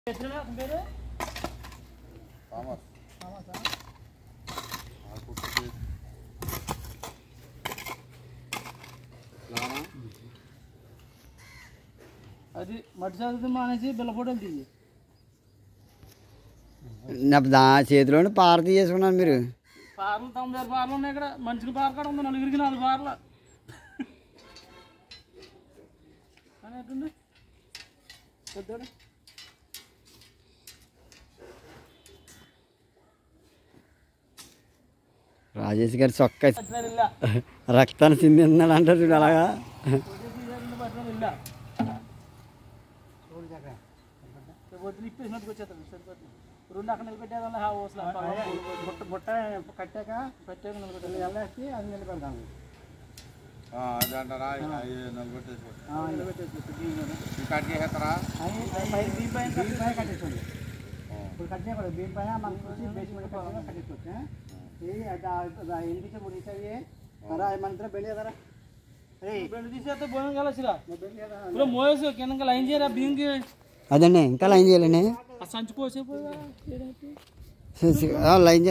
ఎట్లా అతని పేరు థామస్ థామసా? ఆ కుక్కకి లానా అది మట్టి చదువుతుంది మానేసి బిల్ల ఫోటోలు తీయి నా దా చేతిలోని పార తీసేసుకున్నాను మీరు పార్లు తొమ్మిది ఆరు పార్లు ఉన్నాయి ఇక్కడ మనిషికి పార కాడ ఉంది నలుగురికి నాలుగు పార్లు అని ఎట్టుంది పెద్దోడు రాజేష్ గారి చొక్కా పట్టినారు ఇల్లా రక్తాన్ని చిందిస్తున్నాడు అంటారు చూడు అలాగా పట్టినారు ఇల్లా వదిలి ఇప్పేసినట్టుకు వచ్చేస్తాడు సరిపోతుంది రెండు అక్కడ నిలబెట్టేదాన్ని హా ఓసలా బుట్ట బుట్ట కట్టాక కట్టాక నిలబెట్టాలి వెళ్ళేసి అది నిలబెడతాను ఆ, అది అంటారా అవి నిలబెట్టేసి నిలబెట్టేసి ఈ కట్ చేస్తారా దీని పైన కట్టేసుకోండి ఇప్పుడు కట్ చేయకూడదు దీని పైన మనం చూసి బేస్మెంట్ పైన కట్టేసుకోవచ్చు ఇది ఇంటికి మూడు ఇచ్చేది రా మన బెండ్ కదరా బెండ్ తీసేస్తే భోజనం కలసిరా ఇప్పుడు మోయేసి కింద లైన్ చేయరా బియ్యంకి అదండి ఇంకా లైన్ చేయాలండి ఆ సంచి పోసేపోయి లైన్